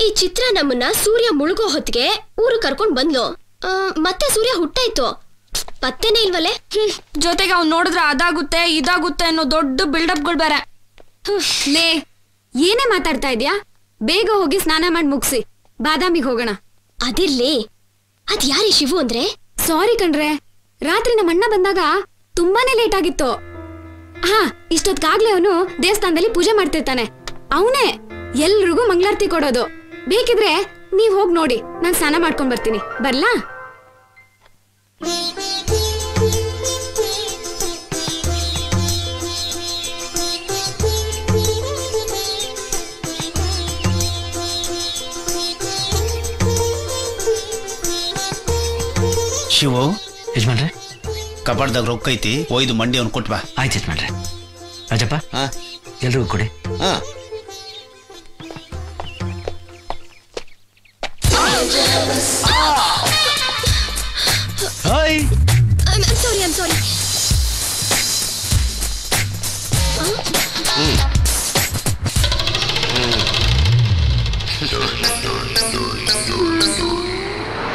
ಈ ಚಿತ್ರ ನಮ್ಮನ್ನ ಸೂರ್ಯ ಮುಳುಗೋ ಹೊತ್ತಿಗೆ ಊರು ಕರ್ಕೊಂಡ್ ಬಂದ್ಲು ಆ, ಮತ್ತೆ ಸೂರ್ಯ ಹುಟ್ಟಾಯ್ತು ಪತ್ತೆನೇ ಇಲ್ವಲ್ಲೇ ಹ್ಮ್ ಜೊತೆಗೆ ಅವ್ನು ನೋಡಿದ್ರೆ ಅದಾಗುತ್ತೆ ಇದಾಗುತ್ತೆ ಅನ್ನೋ ದೊಡ್ಡ ಬಿಲ್ಡಪ್ಗಳು ಬೇರೆ ಲೇ ಏನೇ ಮಾತಾಡ್ತಾ ಇದ್ಯಾ ಬೇಗ ಹೋಗಿ ಸ್ನಾನ ಮಾಡಿ ಮುಗಿಸಿ ಬಾದಾಮಿಗೆ ಹೋಗೋಣ ಅದಿರ್ಲಿ ಅದ್ ಯಾರೇ ಶಿವು ಅಂದ್ರೆ ಸಾರಿ ಕಣ್ರೆ ರಾತ್ರಿ ನಮ್ಮ ಅಣ್ಣ ಬಂದಾಗ ತುಂಬಾನೇ ಲೇಟ್ ಆಗಿತ್ತು ಹಾ ಇಷ್ಟೊತ್ಗಾಗ್ಲೇ ಅವನು ದೇವಸ್ಥಾನದಲ್ಲಿ ಪೂಜೆ ಮಾಡ್ತಿರ್ತಾನೆ ಅವನೇ ಎಲ್ರಿಗೂ ಮಂಗಳಾರತಿ ಕೊಡೋದು ಬೇಕಿದ್ರೆ ನೀವ್ ಹೋಗ್ ನೋಡಿ ನಾನ್ ಸ್ನಾನ ಮಾಡ್ಕೊಂಡ್ ಬರ್ತೀನಿ ಬರ್ಲಾ ಶಿವು ಯಜಮಾನ್ರೆ ಕಪಾಟ್ದಾಗ ರೊಕ್ಕ ಐತಿ ಒಯ್ದು ಮಂಡಿ ಅವ್ನು ಕೊಟ್ಟು ಬಾ ಆಯ್ತು ಯಜಮಾನ್ರೆ ರಾಜಪ್ಪ ಹಾ ಎಲ್ರಿಗೂ ಕೊಡಿ ಹಾ Angelus,